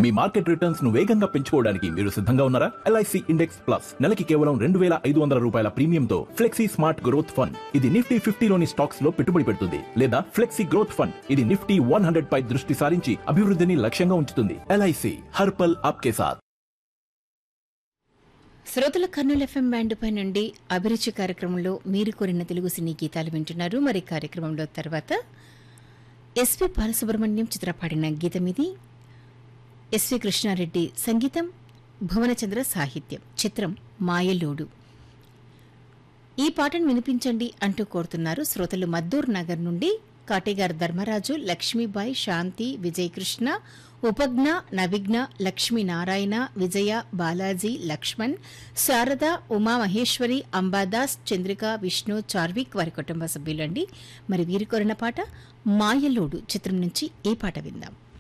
మీ market returns ను వేగంగా పెంచుకోవడానికి మీరు సిద్ధంగా ఉన్నారా ఎల్ఐసి ఇండెక్స్ ప్లస్ నెలకి కేవలం రెండు వేల ఐదు వందల రూపాయల ప్రీమియంతో ఫ్లెక్సీ స్మార్ట్ గ్రోత్ ఫండ్ ఇది నిఫ్టీ ఫిఫ్టీలోని స్టాక్స్ లో పెట్టుబడి పెడుతుంది లేదా ఫ్లెక్సీ గ్రోత్ ఫండ్ ఇది నిఫ్టీ వన్ హండ్రెడ్ పై దృష్టి సారించి అభివృద్ధిని లక్ష్యంగా ఉంచుతుంది ఎల్ఐసి హర్పల్ ఆప్కే సాథ్ శ్రోతల కర్నూలు ఎఫ్ఎం బ్యాండ్ పై నుండి అభిరుచి కార్యక్రమంలో మీరు కోరిన తెలుగు సినీ గీతాలు వింటున్నారు మరి కార్యక్రమంలో తర్వాత ఎస్వి బాలసుబ్రహ్మణ్యం చిత్ర పాడిన గీతం ఇది ఎస్వి కృష్ణారెడ్డి సంగీతం భువనచంద్ర సాహిత్యం చిత్రం మాయలోడు ఈ పాటను వినిపించండి అంటూ కోరుతున్నారు శ్రోతలు మద్దూర్ నగర్ నుండి కాటేగార్ ధర్మరాజు లక్ష్మీబాయి శాంతి విజయకృష్ణ ఉపజ్ఞ నవిఘ్న లక్ష్మీనారాయణ విజయ బాలాజీ లక్ష్మణ్ శారద ఉమామహేశ్వరి అంబాదాస్ చంద్రిక విష్ణు చార్విక్ వారి కుటుంబ సభ్యులండి మరి వీరి కోరిన పాట మాయలోడు చిత్రం నుంచి ఈ పాట విందాం